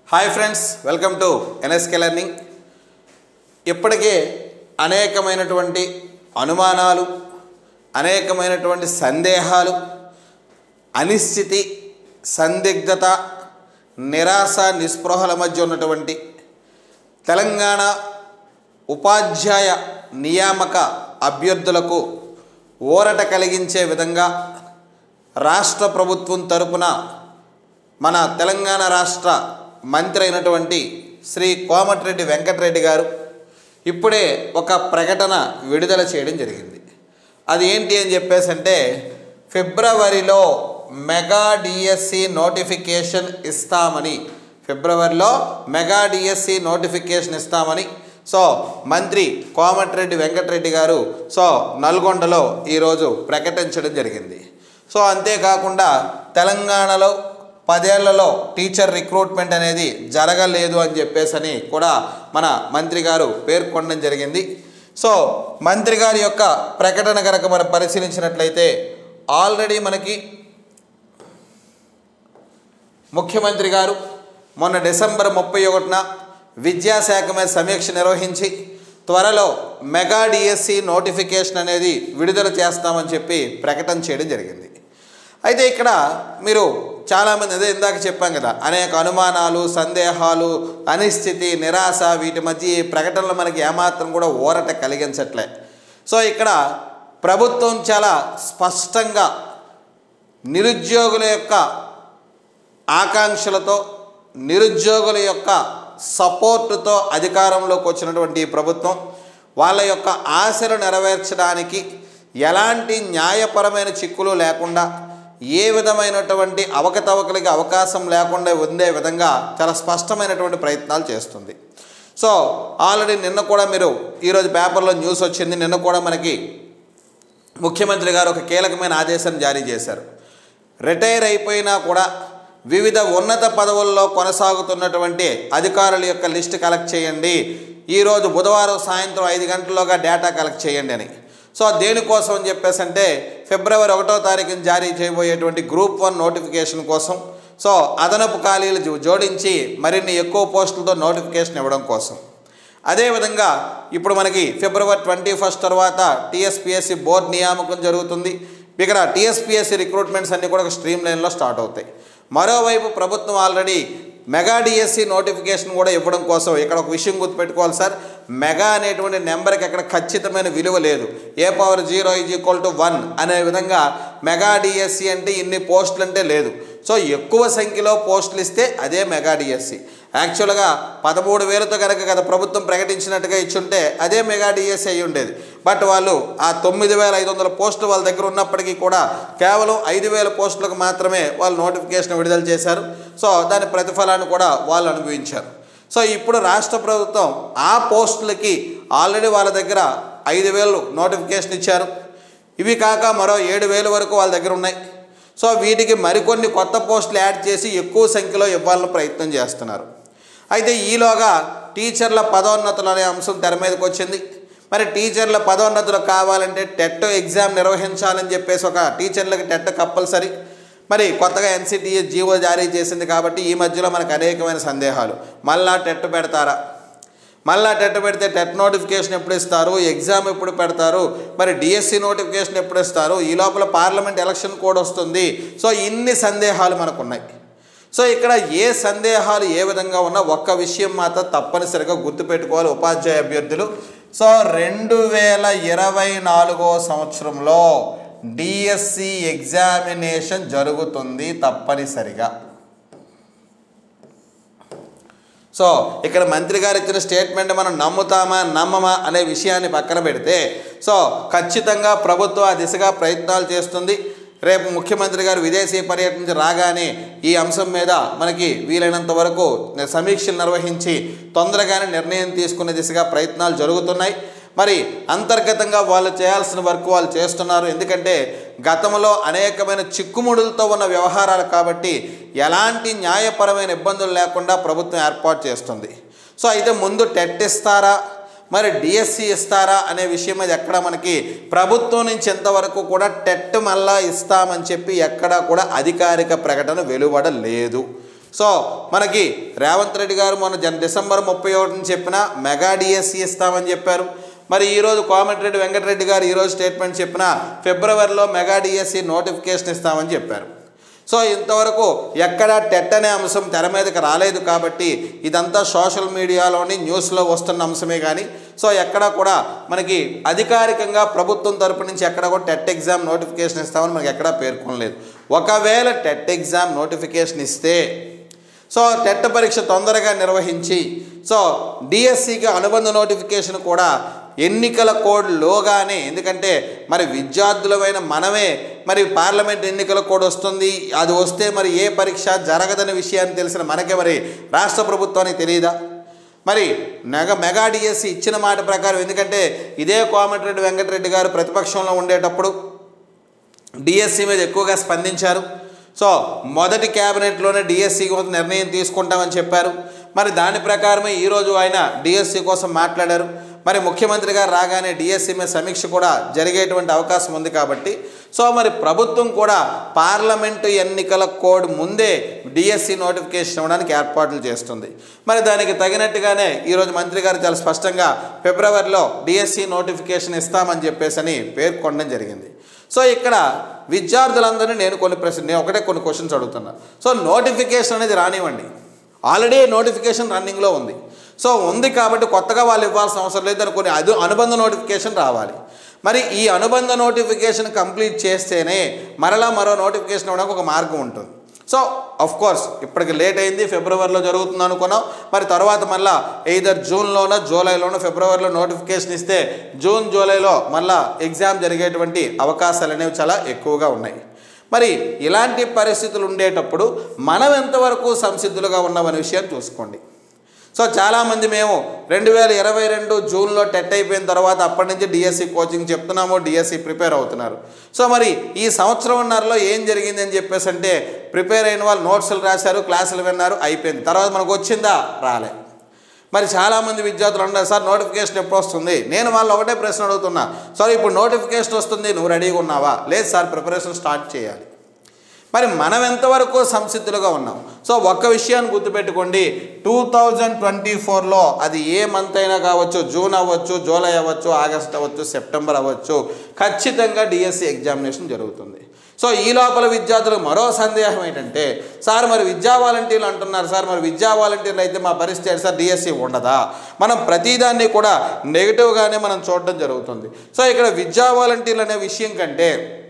hi friends welcome to NSK learning ఇప్పటికే అనేకమైనటువంటి అనుమానాలు అనేకమైనటువంటి సందేహాలు అనిశ్చితి సందిగ్ధత నిరాశ నిస్పృహల మధ్య ఉన్నటువంటి తెలంగాణ ఉపాధ్యాయ నియామక అభ్యర్థులకు ఊరట కలిగించే విధంగా రాష్ట్ర ప్రభుత్వం తరపున మన తెలంగాణ రాష్ట్ర మంత్రి అయినటువంటి శ్రీ కోమటిరెడ్డి వెంకటరెడ్డి గారు ఇప్పుడే ఒక ప్రకటన విడుదల చేయడం జరిగింది అది ఏంటి అని చెప్పేసి అంటే ఫిబ్రవరిలో మెగా డిఎస్సి నోటిఫికేషన్ ఇస్తామని ఫిబ్రవరిలో మెగా డిఎస్సి నోటిఫికేషన్ ఇస్తామని సో మంత్రి కోమటిరెడ్డి వెంకటరెడ్డి గారు సో నల్గొండలో ఈరోజు ప్రకటించడం జరిగింది సో అంతేకాకుండా తెలంగాణలో పదేళ్లలో టీచర్ రిక్రూట్మెంట్ అనేది జరగలేదు అని చెప్పేసని కూడా మన మంత్రి గారు పేర్కొనడం జరిగింది సో మంత్రి గారి యొక్క ప్రకటన కనుక మనం పరిశీలించినట్లయితే ఆల్రెడీ మనకి ముఖ్యమంత్రి గారు మొన్న డిసెంబర్ ముప్పై ఒకటిన విద్యాశాఖ మీద సమీక్ష నిర్వహించి త్వరలో మెగా డిఎస్సి నోటిఫికేషన్ అనేది విడుదల చేస్తామని చెప్పి ప్రకటన చేయడం జరిగింది అయితే ఇక్కడ మీరు చాలామంది అదే ఇందాక చెప్పాం కదా అనేక అనుమానాలు సందేహాలు అనిశ్చితి నిరాశ వీటి మధ్య ఈ ప్రకటనలు మనకి ఏమాత్రం కూడా ఊరట కలిగించట్లే సో ఇక్కడ ప్రభుత్వం చాలా స్పష్టంగా నిరుద్యోగుల యొక్క ఆకాంక్షలతో నిరుద్యోగుల యొక్క సపోర్టుతో అధికారంలోకి వచ్చినటువంటి ఈ ప్రభుత్వం వాళ్ళ యొక్క ఆశలు నెరవేర్చడానికి ఎలాంటి న్యాయపరమైన చిక్కులు లేకుండా ఏ విధమైనటువంటి అవకతవకలకి అవకాశం లేకుండా ఉండే విధంగా చాలా స్పష్టమైనటువంటి ప్రయత్నాలు చేస్తుంది సో ఆల్రెడీ నిన్న కూడా మీరు ఈరోజు పేపర్లో న్యూస్ వచ్చింది నిన్న కూడా మనకి ముఖ్యమంత్రి గారు ఒక కీలకమైన ఆదేశాన్ని జారీ చేశారు రిటైర్ అయిపోయినా కూడా వివిధ ఉన్నత పదవుల్లో కొనసాగుతున్నటువంటి అధికారుల యొక్క లిస్ట్ కలెక్ట్ చేయండి ఈరోజు బుధవారం సాయంత్రం ఐదు గంటల్లోగా డేటా కలెక్ట్ చేయండి అని సో దేనికోసం అని చెప్పేసి అంటే ఫిబ్రవరి ఒకటో తారీఖున జారీ చేయబోయేటువంటి గ్రూప్ వన్ నోటిఫికేషన్ కోసం సో అదనపు ఖాళీలు జో- జోడించి మరిన్ని ఎక్కువ పోస్టులతో నోటిఫికేషన్ ఇవ్వడం కోసం అదేవిధంగా ఇప్పుడు మనకి ఫిబ్రవరి ట్వంటీ ఫస్ట్ తర్వాత టీఎస్పిఎస్సి బోర్డు నియామకం జరుగుతుంది ఇక్కడ టీఎస్పిఎస్సి రిక్రూట్మెంట్స్ అన్నీ కూడా ఒక స్ట్రీమ్ లైన్లో స్టార్ట్ అవుతాయి మరోవైపు ప్రభుత్వం ఆల్రెడీ మెగా డిఎస్సి నోటిఫికేషన్ కూడా ఇవ్వడం కోసం ఇక్కడ ఒక విషయం గుర్తుపెట్టుకోవాలి సార్ మెగా అనేటువంటి నెంబర్కి అక్కడ ఖచ్చితమైన విలువ లేదు a power zero is equal to one అనే విధంగా మెగా డిఎస్సి అంటే ఇన్ని పోస్టులు అంటే లేదు సో ఎక్కువ సంఖ్యలో పోస్టులు ఇస్తే అదే మెగా డిఎస్సి యాక్చువల్గా పదమూడు వేలతో కనుక గత ప్రభుత్వం ప్రకటించినట్టుగా ఇచ్చుంటే అదే మెగా డిఎస్సి అయి ఉండేది బట్ వాళ్ళు ఆ తొమ్మిది వేల ఐదు వందల పోస్టులు వాళ్ళ దగ్గర ఉన్నప్పటికీ కూడా కేవలం ఐదు వేల పోస్టులకు మాత్రమే వాళ్ళు నోటిఫికేషన్ విడుదల చేశారు సో దాని ప్రతిఫలాన్ని కూడా వాళ్ళు అనుభవించారు సో ఇప్పుడు రాష్ట్ర ప్రభుత్వం ఆ పోస్టులకి ఆల్రెడీ వాళ్ళ దగ్గర ఐదు వేలు నోటిఫికేషన్ ఇచ్చారు ఇవి కాక మరో ఏడు వేలు వరకు వాళ్ళ దగ్గర ఉన్నాయి సో వీటికి మరికొన్ని కొత్త పోస్టులు యాడ్ చేసి ఎక్కువ సంఖ్యలో ఇవ్వాలని ప్రయత్నం చేస్తున్నారు అయితే ఈలోగా టీచర్ల పదోన్నతులు అనే అంశం తెర మీదకి వచ్చింది మరి టీచర్ల పదోన్నతులు కావాలంటే టెట్ ఎగ్జామ్ నిర్వహించాలని చెప్పేసి ఒక టీచర్లకి టెట్ కంపల్సరీ మరి కొత్తగా ఎన్సిటిఏ జీవో జారీ చేసింది కాబట్టి ఈ మధ్యలో మనకు అనేకమైన సందేహాలు మళ్ళా టెట్ పెడతారా మళ్ళా టెట్ పెడితే టెట్ నోటిఫికేషన్ ఎప్పుడు ఇస్తారు ఎగ్జామ్ ఎప్పుడు పెడతారు మరి డిఎస్సి నోటిఫికేషన్ ఎప్పుడు ఇస్తారు ఈ లోపల పార్లమెంట్ ఎలక్షన్ కూడా వస్తుంది సో ఇన్ని సందేహాలు మనకు ఉన్నాయి సో ఇక్కడ ఏ సందేహాలు ఏ విధంగా ఉన్నా ఒక్క విషయం మాత్రం తప్పనిసరిగా గుర్తుపెట్టుకోవాలి ఉపాధ్యాయ అభ్యర్థులు సో రెండు వేల ఇరవై నాలుగో సంవత్సరంలో డిఎస్సి ఎగ్జామినేషన్ జరుగుతుంది తప్పనిసరిగా సో ఇక్కడ మంత్రి గారు ఇచ్చిన స్టేట్మెంట్ మనం నమ్ముతామా నమ్మమా అనే విషయాన్ని పక్కన పెడితే సో ఖచ్చితంగా ప్రభుత్వం ఆ దిశగా ప్రయత్నాలు చేస్తుంది రేపు ముఖ్యమంత్రి గారు విదేశీ పర్యటన నుంచి రాగానే ఈ అంశం మీద మనకి వీలైనంత వరకు సమీక్షలు నిర్వహించి తొందరగానే నిర్ణయం తీసుకునే దిశగా ప్రయత్నాలు జరుగుతున్నాయి మరి అంతర్గతంగా వాళ్ళు చేయాల్సిన వర్క్ వాళ్ళు చేస్తున్నారు ఎందుకంటే గతంలో అనేకమైన చిక్కుముడులతో ఉన్న వ్యవహారాలు కాబట్టి ఎలాంటి న్యాయపరమైన ఇబ్బందులు లేకుండా ప్రభుత్వం ఏర్పాటు చేస్తుంది సో అయితే ముందు టెట్ ఇస్తారా మరి డిఎస్సి ఇస్తారా అనే విషయం మీద ఎక్కడ మనకి ప్రభుత్వం నుంచి ఎంతవరకు కూడా టెట్ మళ్ళా ఇస్తామని చెప్పి ఎక్కడా కూడా అధికారిక ప్రకటన వెలువడలేదు సో మనకి రేవంత్ రెడ్డి గారు మొన్న జన్ డిసెంబర్ ముప్పై ఒకటిని చెప్పిన మెగా డిఎస్సి ఇస్తామని చెప్పారు మరి ఈరోజు కోమటిరెడ్డి వెంకటరెడ్డి గారు ఈరోజు స్టేట్మెంట్ చెప్పిన ఫిబ్రవరిలో మెగా డిఎస్సి నోటిఫికేషన్ ఇస్తామని చెప్పారు సో ఇంతవరకు ఎక్కడ టెట్ అనే అంశం తెర మీదకి రాలేదు కాబట్టి ఇదంతా సోషల్ మీడియాలోని న్యూస్లో వస్తున్న అంశమే కానీ సో ఎక్కడ కూడా మనకి అధికారికంగా ప్రభుత్వం తరపు నుంచి ఎక్కడ కూడా టెట్ ఎగ్జామ్ నోటిఫికేషన్ ఇస్తామని మనకి ఎక్కడా పేర్కొనలేదు ఒకవేళ టెట్ ఎగ్జామ్ నోటిఫికేషన్ ఇస్తే సో టెట్ పరీక్ష తొందరగా నిర్వహించి సో డిఎస్సికి అనుబంధ నోటిఫికేషన్ కూడా ఎన్నికల కోడ్ లోగానే ఎందుకంటే మరి విద్యార్థులమైన మనమే మరి పార్లమెంట్ ఎన్నికల కోడ్ వస్తుంది అది వస్తే మరి ఏ పరీక్ష జరగదనే విషయాన్ని తెలిసిన మనకే మరి రాష్ట్ర ప్రభుత్వానికి తెలియదా మరి మెగా మెగా డిఎస్సి ఇచ్చిన మాట ప్రకారం ఎందుకంటే ఇదే కోమటిరెడ్డి వెంకటరెడ్డి గారు ప్రతిపక్షంలో ఉండేటప్పుడు డిఎస్సి మీద ఎక్కువగా స్పందించారు సో మొదటి క్యాబినెట్లోనే డిఎస్సి కోసం నిర్ణయం తీసుకుంటామని చెప్పారు మరి దాని ప్రకారమే ఈరోజు ఆయన డిఎస్సి కోసం మాట్లాడారు మరి ముఖ్యమంత్రి గారు రాగానే డిఎస్సి మీద సమీక్ష కూడా జరిగేటువంటి అవకాశం ఉంది కాబట్టి సో మరి ప్రభుత్వం కూడా పార్లమెంటు ఎన్నికల కోడ్ ముందే డిఎస్సి నోటిఫికేషన్ ఇవ్వడానికి ఏర్పాట్లు చేస్తుంది మరి దానికి తగినట్టుగానే ఈరోజు మంత్రి గారు చాలా స్పష్టంగా ఫిబ్రవరిలో డిఎస్సి నోటిఫికేషన్ ఇస్తామని చెప్పేసి అని పేర్కొనడం జరిగింది సో ఇక్కడ విద్యార్థులందరినీ నేను కొన్ని ప్రశ్న నేను ఒకటే కొన్ని క్వశ్చన్స్ అడుగుతున్నా సో నోటిఫికేషన్ అనేది రానివ్వండి ఆల్రెడీ నోటిఫికేషన్ రన్నింగ్లో ఉంది సో ఉంది కాబట్టి కొత్తగా వాళ్ళు ఇవ్వాల్సిన అవసరం లేదు దానికి కొన్ని అదు అనుబంధ నోటిఫికేషన్ రావాలి మరి ఈ అనుబంధ నోటిఫికేషన్ కంప్లీట్ చేస్తేనే మరలా మరో నోటిఫికేషన్ ఇవ్వడానికి ఒక మార్గం ఉంటుంది సో అఫ్ కోర్స్ ఇప్పటికి లేట్ అయింది ఫిబ్రవరిలో జరుగుతుంది అనుకున్నాం మరి తర్వాత మళ్ళా ఎయిదర్ జూన్లోనో జూలైలోనో ఫిబ్రవరిలో నోటిఫికేషన్ ఇస్తే జూన్ జూలైలో మళ్ళా ఎగ్జామ్ జరిగేటువంటి అవకాశాలు అనేవి చాలా ఎక్కువగా ఉన్నాయి మరి ఇలాంటి పరిస్థితులు ఉండేటప్పుడు మనం ఎంతవరకు సంసిద్ధులుగా ఉన్నామనే విషయాన్ని చూసుకోండి సో చాలామంది మేము రెండు వేల ఇరవై రెండు జూన్లో టెట్ అయిపోయిన తర్వాత అప్పటి నుంచి డిఎస్సి కోచింగ్ చెప్తున్నాము డిఎస్సి ప్రిపేర్ అవుతున్నారు సో మరి ఈ సంవత్సరంన్నరలో ఏం జరిగింది అని చెప్పేసి అంటే ప్రిపేర్ అయిన వాళ్ళు నోట్స్లు రాశారు క్లాసులు విన్నారు అయిపోయింది తర్వాత మనకు వచ్చిందా రాలే మరి చాలామంది విద్యార్థులు అన్నారు సార్ నోటిఫికేషన్ ఎప్పుడు వస్తుంది నేను వాళ్ళు ఒకటే ప్రశ్న అడుగుతున్నా సార్ ఇప్పుడు నోటిఫికేషన్ వస్తుంది నువ్వు రెడీగా ఉన్నావా లేదు సార్ ప్రిపరేషన్ స్టార్ట్ చేయాలి మరి మనం ఎంతవరకు సంసిద్ధులుగా ఉన్నాం సో ఒక్క విషయాన్ని గుర్తుపెట్టుకోండి టూ థౌజండ్ ట్వంటీ ఫోర్లో అది ఏ మంత్ అయినా కావచ్చు జూన్ అవ్వచ్చు జూలై అవ్వచ్చు ఆగస్ట్ అవ్వచ్చు సెప్టెంబర్ అవ్వచ్చు ఖచ్చితంగా డిఎస్సి ఎగ్జామినేషన్ జరుగుతుంది సో ఈ లోపల విద్యార్థులకు మరో సందేహం ఏంటంటే సార్ మరి విద్యా వాలంటీర్లు అంటున్నారు సార్ మరి విద్యా వాలంటీర్లు అయితే మా పరిస్థితి ఏంటి సార్ డిఎస్సి ఉండదా మనం ప్రతిదాన్ని కూడా నెగిటివ్గానే మనం చూడడం జరుగుతుంది సో ఇక్కడ విద్యా వాలంటీర్లు అనే విషయం కంటే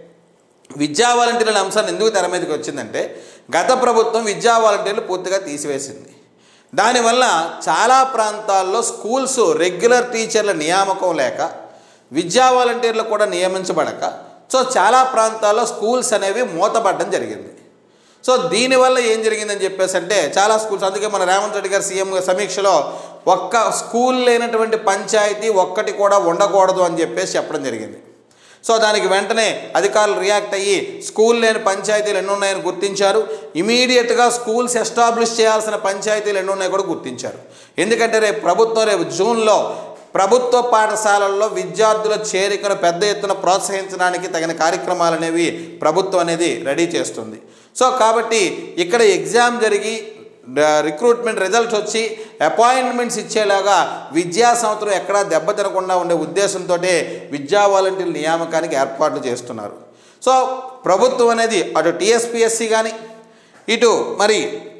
విద్యా వాలంటీర్ల అంశాన్ని ఎందుకు తెర మీదకి వచ్చిందంటే గత ప్రభుత్వం విద్యా వాలంటీర్లు పూర్తిగా తీసివేసింది దానివల్ల చాలా ప్రాంతాల్లో స్కూల్స్ రెగ్యులర్ టీచర్ల నియామకం లేక విద్యా వాలంటీర్లు కూడా నియమించబడక సో చాలా ప్రాంతాల్లో స్కూల్స్ అనేవి మూతపడడం జరిగింది సో దీనివల్ల ఏం జరిగిందని చెప్పేసి అంటే చాలా స్కూల్స్ అందుకే మన రేవంత్ రెడ్డి గారు సీఎం సమీక్షలో ఒక్క స్కూల్ లేనటువంటి పంచాయతీ ఒక్కటి కూడా ఉండకూడదు అని చెప్పేసి చెప్పడం జరిగింది సో దానికి వెంటనే అధికారులు రియాక్ట్ అయ్యి స్కూల్ లేని పంచాయతీలు ఎన్ని ఉన్నాయని గుర్తించారు ఇమీడియట్గా స్కూల్స్ ఎస్టాబ్లిష్ చేయాల్సిన పంచాయతీలు ఎన్ని ఉన్నాయో కూడా గుర్తించారు ఎందుకంటే రేపు ప్రభుత్వం రేపు జూన్లో ప్రభుత్వ పాఠశాలల్లో విద్యార్థుల చేరికను పెద్ద ఎత్తున ప్రోత్సహించడానికి తగిన కార్యక్రమాలు అనేవి ప్రభుత్వం అనేది రెడీ చేస్తుంది సో కాబట్టి ఇక్కడ ఎగ్జామ్ జరిగి రిక్రూట్మెంట్ రిజల్ట్స్ వచ్చి అపాయింట్మెంట్స్ ఇచ్చేలాగా విద్యా సంవత్సరం ఎక్కడా దెబ్బతినకుండా ఉండే ఉద్దేశంతో విద్యా వాలంటీర్ల నియామకానికి ఏర్పాట్లు చేస్తున్నారు సో ప్రభుత్వం అనేది అటు టీఎస్పిఎస్సి కానీ ఇటు మరి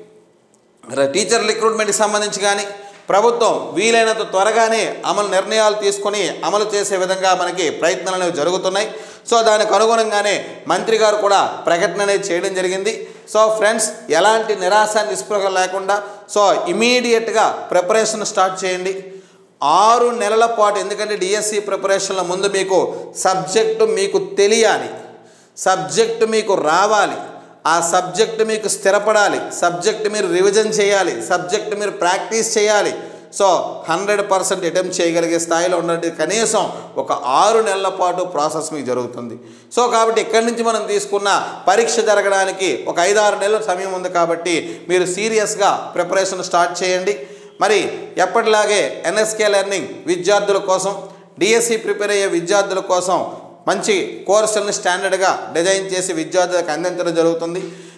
టీచర్ రిక్రూట్మెంట్కి సంబంధించి కానీ ప్రభుత్వం వీలైనంత త్వరగానే అమలు నిర్ణయాలు తీసుకొని అమలు చేసే విధంగా మనకి ప్రయత్నాలు అనేవి జరుగుతున్నాయి సో దానికి అనుగుణంగానే మంత్రి గారు కూడా ప్రకటన అనేది చేయడం జరిగింది సో ఫ్రెండ్స్ ఎలాంటి నిరాశ నిస్పృహ లేకుండా సో ఇమీడియట్గా ప్రిపరేషన్ స్టార్ట్ చేయండి ఆరు నెలల పాటు ఎందుకంటే డిఎస్సి ప్రిపరేషన్ల ముందు మీకు సబ్జెక్టు మీకు తెలియాలి సబ్జెక్టు మీకు రావాలి ఆ సబ్జెక్ట్ మీకు స్థిరపడాలి సబ్జెక్ట్ మీరు రివిజన్ చేయాలి సబ్జెక్ట్ మీరు ప్రాక్టీస్ చేయాలి సో హండ్రెడ్ పర్సెంట్ అటెంప్ట్ చేయగలిగే స్థాయిలో ఉన్నట్టు కనీసం ఒక ఆరు నెలల పాటు ప్రాసెస్ మీకు జరుగుతుంది సో కాబట్టి ఇక్కడి నుంచి మనం తీసుకున్న పరీక్ష జరగడానికి ఒక ఐదారు నెలల సమయం ఉంది కాబట్టి మీరు సీరియస్గా ప్రిపరేషన్ స్టార్ట్ చేయండి మరి ఎప్పటిలాగే ఎన్ఎస్కే లెర్నింగ్ విద్యార్థుల కోసం డిఎస్సి ప్రిపేర్ అయ్యే విద్యార్థుల కోసం మంచి కోర్సులను స్టాండర్డ్గా డిజైన్ చేసి విద్యార్థులకు అందించడం జరుగుతుంది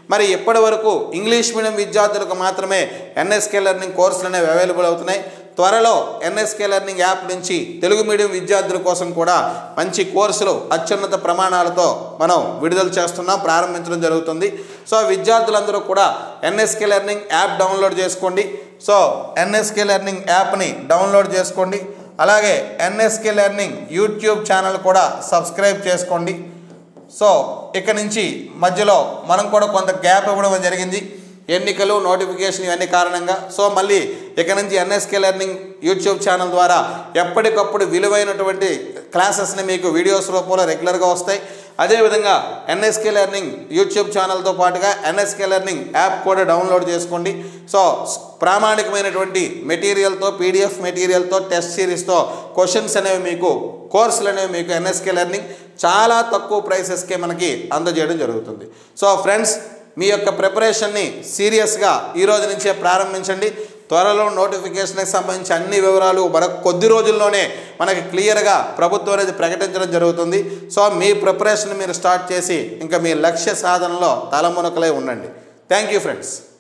మరి ఇప్పటి వరకు ఇంగ్లీష్ మీడియం విద్యార్థులకు మాత్రమే ఎన్ఎస్కే లెర్నింగ్ కోర్సులు అనేవి అవైలబుల్ అవుతున్నాయి త్వరలో ఎన్ఎస్కే లెర్నింగ్ యాప్ నుంచి తెలుగు మీడియం విద్యార్థుల కోసం కూడా మంచి కోర్సులు అత్యున్నత ప్రమాణాలతో మనం విడుదల చేస్తున్నాం ప్రారంభించడం జరుగుతుంది సో విద్యార్థులందరూ కూడా ఎన్ఎస్కే లెర్నింగ్ యాప్ డౌన్లోడ్ చేసుకోండి సో ఎన్ఎస్కే లెర్నింగ్ యాప్ని డౌన్లోడ్ చేసుకోండి అలాగే ఎన్ఎస్కే లెర్నింగ్ యూట్యూబ్ ఛానల్ కూడా సబ్స్క్రైబ్ చేసుకోండి సో ఇక నుంచి మధ్యలో మనం కూడా కొంత గ్యాప్ ఇవ్వడం జరిగింది ఎన్నికలు నోటిఫికేషన్ ఇవన్నీ కారణంగా సో మళ్ళీ ఇక నుంచి ఎన్ఎస్కే లెర్నింగ్ యూట్యూబ్ ఛానల్ ద్వారా ఎప్పటికప్పుడు విలువైనటువంటి క్లాసెస్ని మీకు వీడియోస్ రూపంలో రెగ్యులర్గా వస్తాయి అదేవిధంగా ఎన్ఎస్కే లెర్నింగ్ యూట్యూబ్ ఛానల్తో పాటుగా ఎన్ఎస్కే లెర్నింగ్ యాప్ కూడా డౌన్లోడ్ చేసుకోండి సో ప్రామాణికమైనటువంటి మెటీరియల్తో పీడిఎఫ్ మెటీరియల్తో టెస్ట్ సిరీస్తో క్వశ్చన్స్ అనేవి మీకు కోర్సులు అనేవి మీకు ఎన్ఎస్కే లెర్నింగ్ చాలా తక్కువ ప్రైసెస్కే మనకి అందజేయడం జరుగుతుంది సో ఫ్రెండ్స్ మీ యొక్క ప్రిపరేషన్ని సీరియస్గా ఈ రోజు నుంచే ప్రారంభించండి త్వరలో నోటిఫికేషన్కి సంబంధించి అన్ని వివరాలు మరొక కొద్ది రోజుల్లోనే మనకి క్లియర్గా ప్రభుత్వం అనేది ప్రకటించడం జరుగుతుంది సో మీ ప్రిపరేషన్ మీరు స్టార్ట్ చేసి ఇంకా మీ లక్ష్య సాధనలో తలమునకలై ఉండండి థ్యాంక్ యూ ఫ్రెండ్స్